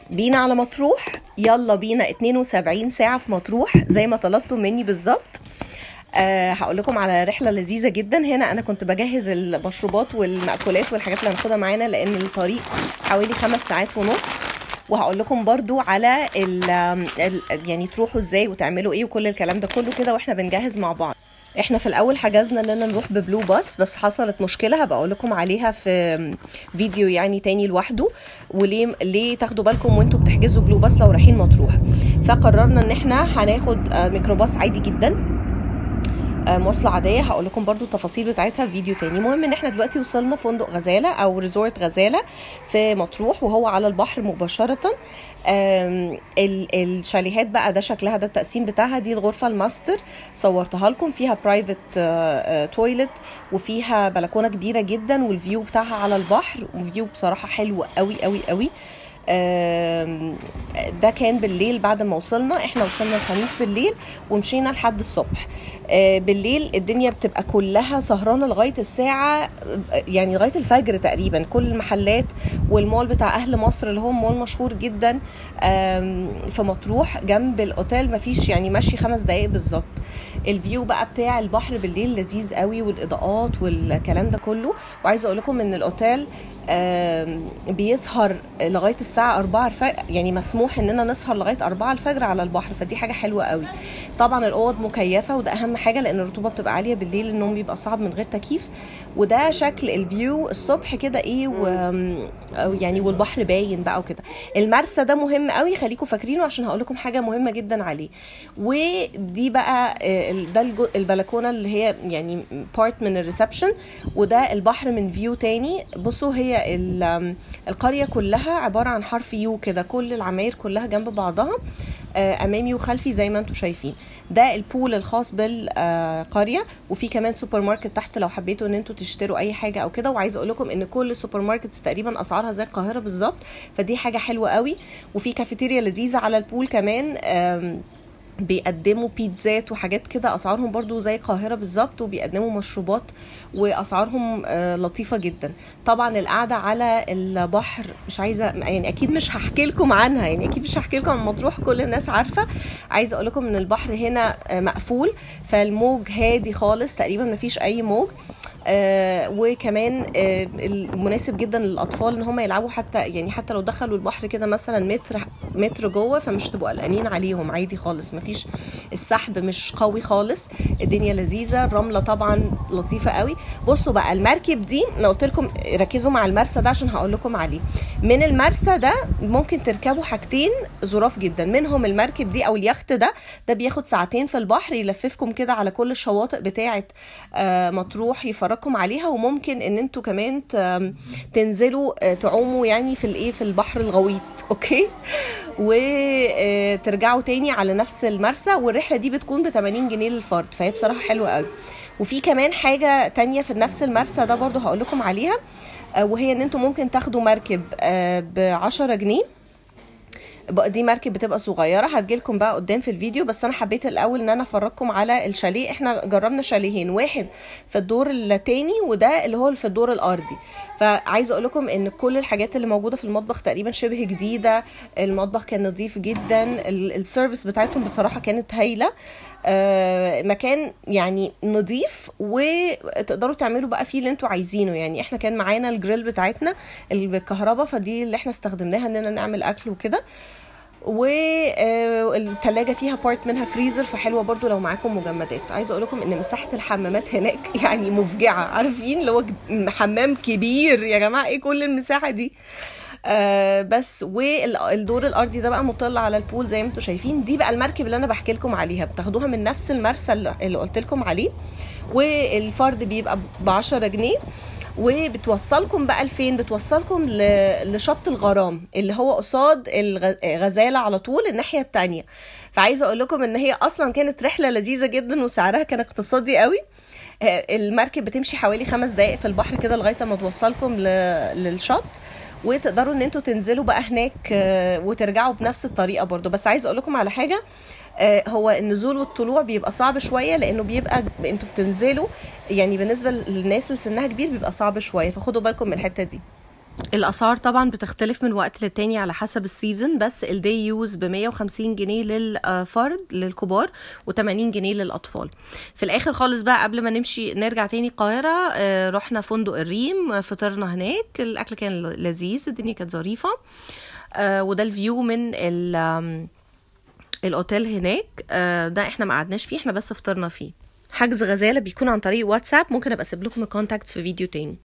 بينا على مطروح يلا بينا 72 ساعة في مطروح زي ما طلبتم مني بالظبط أه هقول لكم على رحلة لذيذة جدا هنا أنا كنت بجهز المشروبات والمأكولات والحاجات اللي هناخدها معانا لأن الطريق حوالي خمس ساعات ونص وهقول لكم برضو على ال ال يعني تروحوا ازاي وتعملوا ايه وكل الكلام ده كله كده واحنا بنجهز مع بعض احنا في الاول حجزنا اننا نروح ببلو باص بس حصلت مشكله هبقى اقول لكم عليها في فيديو يعني تاني لوحده وليه ليه تاخدوا بالكم وانتوا بتحجزوا بلو باص لو رايحين مطروح فقررنا ان احنا هناخد ميكروباص عادي جدا مواصلة عادية هقول لكم برضو التفاصيل بتاعتها في فيديو تاني المهم ان احنا دلوقتي وصلنا فندق غزالة او ريزورت غزالة في مطروح وهو على البحر مباشرة الشاليهات بقى ده شكلها ده التقسيم بتاعها دي الغرفة الماستر صورتها لكم فيها برايفت تويلت وفيها بلكونة كبيرة جدا والفيو بتاعها على البحر وفيو بصراحة حلو قوي قوي قوي ده كان بالليل بعد ما وصلنا احنا وصلنا الخميس بالليل ومشينا لحد الصبح بالليل الدنيا بتبقى كلها سهرانه لغايه الساعه يعني لغايه الفجر تقريبا كل المحلات والمول بتاع اهل مصر اللي هو مول مشهور جدا في مطروح جنب الاوتيل مفيش يعني مشي خمس دقايق بالظبط الفيو بقى بتاع البحر بالليل لذيذ قوي والاضاءات والكلام ده كله وعايزه اقول لكم ان الاوتيل بيسهر لغايه الساعه 4 الفجر يعني مسموح اننا نسهر لغايه 4 الفجر على البحر فدي حاجه حلوه قوي طبعا الاوض مكيفه وده اهم حاجه لان الرطوبه بتبقى عاليه بالليل النوم بيبقى صعب من غير تكييف وده شكل الفيو الصبح كده ايه و... يعني والبحر باين بقى وكده المرسى ده مهم قوي خليكم فاكرينه عشان هقول لكم حاجه مهمه جدا عليه ودي بقى ده البلكونه اللي هي يعني بارت من الريسبشن وده البحر من فيو تاني بصوا هي القريه كلها عباره عن حرف يو كده كل العماير كلها جنب بعضها امامي وخلفي زي ما انتم شايفين ده البول الخاص بالقريه وفي كمان سوبر ماركت تحت لو حبيتوا ان انتوا تشتروا اي حاجه او كده وعايزه اقول لكم ان كل السوبر ماركتس تقريبا اسعارها زي القاهره بالظبط فدي حاجه حلوه قوي وفي كافيتيريا لذيذه على البول كمان بيقدموا بيتزات وحاجات كده اسعارهم برضو زي القاهره بالظبط وبيقدموا مشروبات واسعارهم لطيفه جدا طبعا القعده على البحر مش عايزه يعني اكيد مش هحكي لكم عنها يعني اكيد مش هحكي لكم عن مطروح كل الناس عارفه عايزه اقول لكم ان البحر هنا مقفول فالموج هادي خالص تقريبا ما فيش اي موج آه وكمان آه مناسب جدا للاطفال ان هم يلعبوا حتى يعني حتى لو دخلوا البحر كده مثلا متر متر جوه فمش تبقوا قلقانين عليهم عادي خالص مفيش السحب مش قوي خالص الدنيا لذيذه الرمله طبعا لطيفه قوي بصوا بقى المركب دي انا قلت لكم ركزوا مع المرسى ده عشان هقول لكم عليه من المرسى ده ممكن تركبوا حاجتين ظراف جدا منهم المركب دي او اليخت ده ده بياخد ساعتين في البحر يلففكم كده على كل الشواطئ بتاعه آه مطروح يفرجكم عليها وممكن ان انتوا كمان تنزلوا تعوموا يعني في الايه في البحر الغويط اوكي وترجعوا تاني على نفس المرسى والرحله دي بتكون ب 80 جنيه للفرد فهي بصراحه حلوه قوي وفي كمان حاجه تانية في نفس المرسى ده برضو هقول لكم عليها وهي ان انتوا ممكن تاخدوا مركب ب 10 جنيه دي مركب بتبقى صغيره هتجيلكم بقى قدام في الفيديو بس انا حبيت الاول ان انا افرجكم على الشاليه احنا جربنا شاليهين واحد في الدور التاني وده اللي هو في الدور الارضي فعايزه اقول لكم ان كل الحاجات اللي موجوده في المطبخ تقريبا شبه جديده المطبخ كان نظيف جدا السيرفيس بتاعتهم بصراحه كانت هايله آه مكان يعني نظيف وتقدروا تعملوا بقى فيه اللي انتوا عايزينه يعني احنا كان معانا الجريل بتاعتنا اللي بالكهرباء فدي اللي احنا استخدمناها اننا نعمل اكل وكده والتلاجة فيها بارت منها فريزر فحلوه برضو لو معاكم مجمدات عايزه اقول لكم ان مساحه الحمامات هناك يعني مفجعه عارفين اللي هو حمام كبير يا جماعه ايه كل المساحه دي آه بس والدور الارضي ده بقى مطل على البول زي ما انتم شايفين دي بقى المركب اللي انا بحكي لكم عليها بتاخدوها من نفس المرسى اللي قلت لكم عليه والفرد بيبقى ب 10 جنيه وبتوصلكم بقى لفين بتوصلكم لشط الغرام اللي هو قصاد الغزاله على طول الناحيه التانية فعايزه اقول لكم ان هي اصلا كانت رحله لذيذه جدا وسعرها كان اقتصادي قوي المركب بتمشي حوالي خمس دقائق في البحر كده لغايه ما توصلكم للشط وتقدروا ان انتوا تنزلوا بقى هناك وترجعوا بنفس الطريقه برضو بس عايزه اقول لكم على حاجه هو النزول والطلوع بيبقى صعب شويه لانه بيبقى انتوا بتنزلوا يعني بالنسبه للناس اللي سنها كبير بيبقى صعب شويه فخدوا بالكم من الحته دي الاسعار طبعا بتختلف من وقت للتاني على حسب السيزون بس الدي يوز ب 150 جنيه للفرد للكبار و80 جنيه للاطفال في الاخر خالص بقى قبل ما نمشي نرجع تاني القاهره آه، رحنا فندق الريم آه، فطرنا هناك الاكل كان لذيذ الدنيا كانت ظريفه آه، وده الفيو من ال آم، الاوتيل هناك آه، ده احنا ما قعدناش فيه احنا بس فطرنا فيه حجز غزاله بيكون عن طريق واتساب ممكن ابقى اسيب لكم الكونتاكتس في فيديو تاني